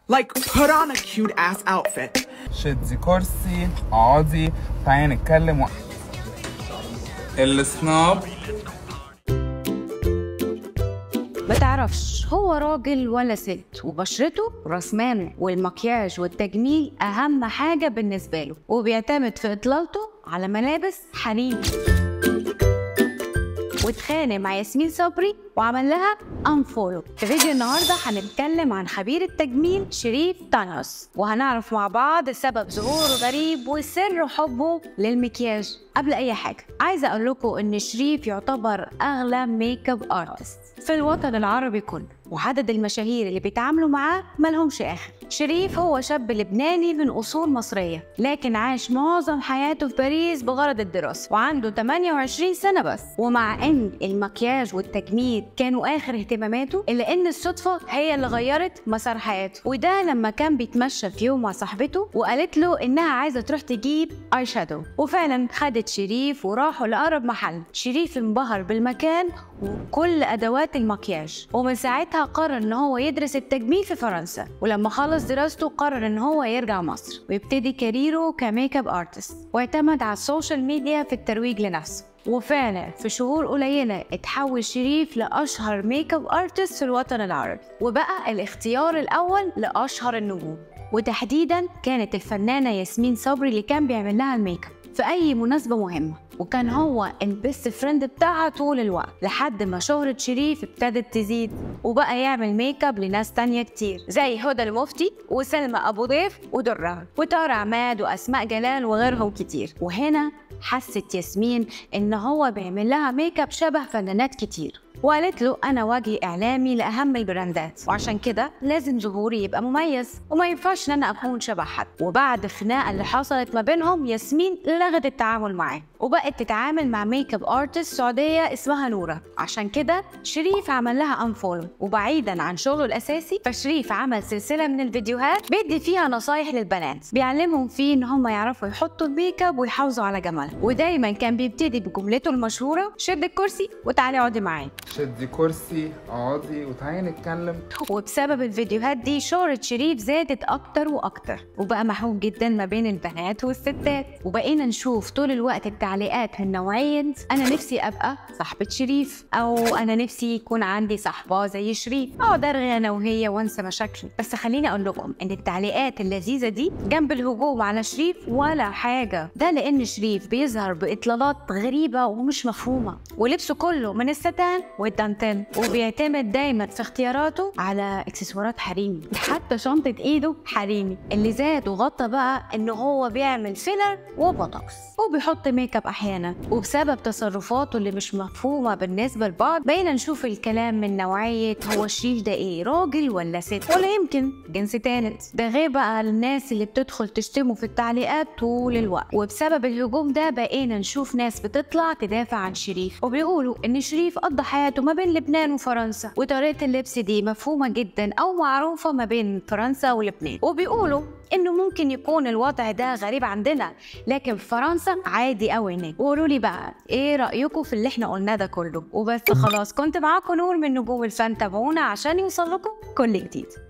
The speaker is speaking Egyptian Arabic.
Like, put on a cute ass outfit. شدي كرسي اقعدي تعالي نتكلم و... السناب ما تعرفش هو راجل ولا ست وبشرته رسمانه والمكياج والتجميل أهم حاجة بالنسبة له وبيعتمد في إطلالته على ملابس حريمي واتخانق مع ياسمين صبري وعمل لها انفولو في فيديو النهارده هنتكلم عن خبير التجميل شريف تانوس وهنعرف مع بعض سبب ظهوره الغريب وسر حبه للمكياج قبل اي حاجه عايزه اقول لكم ان شريف يعتبر اغلى ميك اب ارتست في الوطن العربي كله وعدد المشاهير اللي بيتعاملوا معاه ملهمش اخر شريف هو شاب لبناني من اصول مصريه لكن عاش معظم حياته في باريس بغرض الدراسه وعنده 28 سنه بس ومع ان المكياج والتجميل كانوا اخر اهتماماته الا ان الصدفه هي اللي غيرت مسار حياته وده لما كان بيتمشى في يوم مع صاحبته وقالت له انها عايزه تروح تجيب اي شادو وفعلا خدت شريف وراحوا لاقرب محل شريف انبهر بالمكان وكل ادوات المكياج ومن ساعتها قرر ان هو يدرس التجميل في فرنسا ولما خلص دراسته قرر ان هو يرجع مصر ويبتدي كاريره كميك اب ارتست واعتمد على السوشيال ميديا في الترويج لنفسه وفعلا في شهور قليلة اتحول شريف لأشهر ميك اب ارتست في الوطن العربي وبقى الاختيار الأول لأشهر النجوم وتحديدا كانت الفنانة ياسمين صبري اللي كان بيعمل لها الميك اب في أي مناسبة مهمة وكان هو البيست فريند بتاعها طول الوقت لحد ما شهرة شريف ابتدت تزيد وبقى يعمل ميك اب لناس تانية كتير زي هدى المفتي وسلمى أبو ضيف ودرة وتارة عماد وأسماء جلال وغيرهم كتير وهنا حست ياسمين إن هو بيعمل لها ميك اب شبه فنانات كتير وقالت له انا وجه اعلامي لاهم البراندات وعشان كده لازم ظهوري يبقى مميز وما ينفعش ان انا اكون شبه حد وبعد الخناقه اللي حصلت ما بينهم ياسمين لغت التعامل معاه وبقت تتعامل مع ميك اب ارتست سعوديه اسمها نوره عشان كده شريف عمل لها انفولو وبعيدا عن شغله الاساسي فشريف عمل سلسله من الفيديوهات بيدي فيها نصايح للبنات بيعلمهم فيه ان هم يعرفوا يحطوا الميك اب ويحافظوا على جمالهم ودايما كان بيبتدي بجملته المشهوره شد الكرسي وتعالي اقعدي معايا شدي كرسي اقعدي وتعالي نتكلم وبسبب الفيديوهات دي شهرة شريف زادت أكتر وأكتر وبقى محبوب جدا ما بين البنات والستات وبقينا نشوف طول الوقت التعليقات من نوعية أنا نفسي أبقى صاحبة شريف أو أنا نفسي يكون عندي صاحبة زي شريف أقعد أرغي أنا وهي وأنسى مشاكلي بس خليني أقول لكم إن التعليقات اللذيذة دي جنب الهجوم على شريف ولا حاجة ده لأن شريف بيظهر بإطلالات غريبة ومش مفهومة ولبسه كله من الستان والدانتيل وبيعتمد دايما في اختياراته على اكسسوارات حريمي حتى شنطة ايده حريمي اللي زاد وغطى بقى ان هو بيعمل فيلر وبوتوكس وبيحط ميك اب احيانا وبسبب تصرفاته اللي مش مفهومة بالنسبة لبعض بقينا نشوف الكلام من نوعية هو شريف ده ايه راجل ولا ست ولا يمكن جنس تالت ده غير بقى الناس اللي بتدخل تشتمه في التعليقات طول الوقت وبسبب الهجوم ده بقينا نشوف ناس بتطلع تدافع عن شريف وبيقولوا ان شريف قضى حياته ما بين لبنان وفرنسا وطريقة اللبس دي مفهومة جدا أو معروفة ما بين فرنسا ولبنان وبيقولوا إنه ممكن يكون الوضع ده غريب عندنا لكن في فرنسا عادي أوي هناك وقولوا لي بقى إيه رأيكم في اللي إحنا قلناه ده كله وبس خلاص كنت معاكم نور من نجوم الفن تابعونا عشان يوصل لكم كل جديد